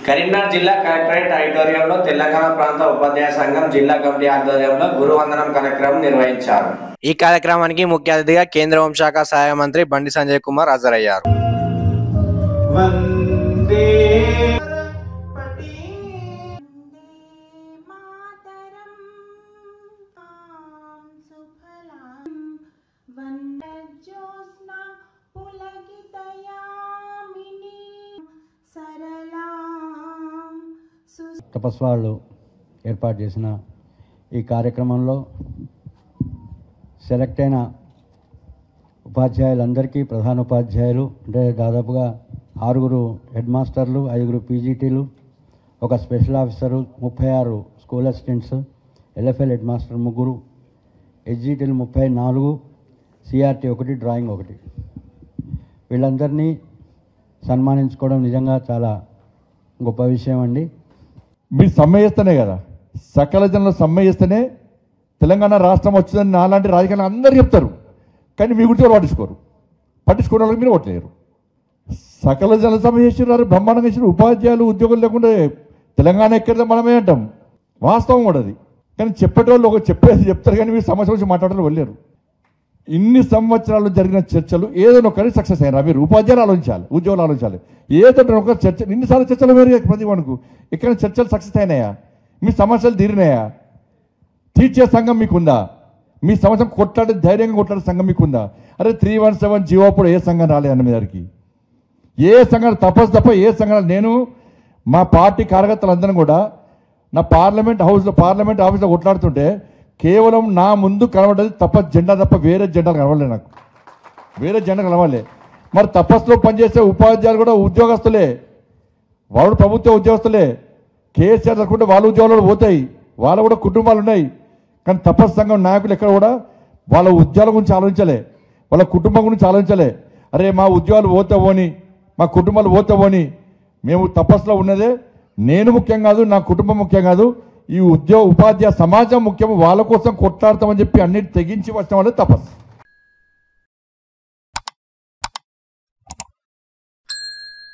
కరీంనగర్ జిల్లా కలెక్టరేట్ ఆడిటోరియంలో తెలంగాణ ప్రాంత ఉపాధ్యాయ సంఘం జిల్లా కమిటీ ఆధ్వర్యంలో గురువందనం కార్యక్రమం నిర్వహించారు ఈ కార్యక్రమానికి ముఖ్య అతిథిగా కేంద్ర హోంశాఖ సహాయ మంత్రి బండి సంజయ్ కుమార్ హాజరయ్యారు వందే మాతరం ఆం సుఫలాం వందజ్యోత్స్న పులకితయామిని సరళాం సు తపస్వాళ్ళు ఏర్పాటు చేసిన ఈ కార్యక్రమంలో సెలెక్ట్ అయిన ఉపాధ్యాయులందరికీ ప్రధాన ఉపాధ్యాయులు అంటే దాదాపుగా ఆరుగురు హెడ్ మాస్టర్లు ఐదుగురు పీజీటీలు ఒక స్పెషల్ ఆఫీసరు ముప్పై ఆరు school assistants LFL headmaster ముగ్గురు హెచ్జిటీలు ముప్పై నాలుగు సిఆర్టీ ఒకటి డ్రాయింగ్ ఒకటి వీళ్ళందరినీ సన్మానించుకోవడం నిజంగా చాలా గొప్ప విషయం అండి మీరు సమ్మె చేస్తేనే కదా సకల జనులు సమ్మె చేస్తేనే తెలంగాణ రాష్ట్రం వచ్చిందని నాలాంటి రాజకీయాలు అందరూ చెప్తారు కానీ మీ గురించి ఎవరు పట్టించుకోరు పట్టించుకోవడం వాళ్ళకి మీరు ఓట్లేరు సకల జన సమ్మె చేసినారు బ్రహ్మాండంగా చేసిన ఉపాధ్యాయులు ఉద్యోగులు లేకుండా తెలంగాణ ఎక్కడితే మనమే అంటాం వాస్తవం కూడా అది కానీ చెప్పేటోళ్ళు ఒక చెప్పేది చెప్తారు కానీ మీరు సమస్య గురించి మాట్లాడాలి వెళ్ళారు ఇన్ని సంవత్సరాలు జరిగిన చర్చలు ఏదో ఒకరి సక్సెస్ అయినా మీరు ఉపాధ్యాయులు ఆలోచించాలి ఉద్యోగులు ఆలోచించాలి ఏదో ఒక చర్చ ఇన్నిసార్లు చర్చలు వేరు ప్రతి వరకు ఇక్కడ చర్చలు సక్సెస్ అయినాయా మీ సమస్యలు తీరినాయా తీర్చే సంఘం మీకుందా మీ సమస్య కొట్లాడే ధైర్యంగా కొట్లాడే సంఘం మీకుందా అరే త్రీ వన్ సెవెన్ జీవో అప్పుడు ఏ సంఘం రాలేదన్న మీ దగ్గరికి ఏ సంఘాలు తపస్సు తప్ప ఏ సంఘాలు నేను మా పార్టీ కార్యకర్తలందరం కూడా నా పార్లమెంట్ హౌస్లో పార్లమెంట్ ఆఫీస్లో కొట్లాడుతుంటే కేవలం నా ముందు కనబడేది తప్ప జెండా తప్ప వేరే జెండాలు కనబడలే నాకు వేరే జెండా కనబడలే మరి తపస్సులో పనిచేసే ఉపాధ్యాయులు కూడా ఉద్యోగస్తులే వాళ్ళు ప్రభుత్వ ఉద్యోగస్తులే కేసీఆర్ అనుకుంటే వాళ్ళ ఉద్యోగాలు కూడా పోతాయి వాళ్ళ కూడా కుటుంబాలు ఉన్నాయి కానీ తపస్సు సంఘం నాయకులు ఎక్కడ కూడా వాళ్ళ ఉద్యోగాల గురించి ఆలోచించలే వాళ్ళ కుటుంబం గురించి ఆలోచించలే అరే మా ఉద్యోగాలు పోతావోని మా కుటుంబాలు పోతావోని మేము తపస్సులో ఉన్నదే నేను ముఖ్యం కాదు నా కుటుంబం ముఖ్యం కాదు ఈ ఉద్యోగ ఉపాధ్యాయ సమాజం ముఖ్యం వాళ్ళ కోసం కొట్లాడతామని చెప్పి అన్నిటి తెగించి వచ్చిన వాళ్ళే తపస్సు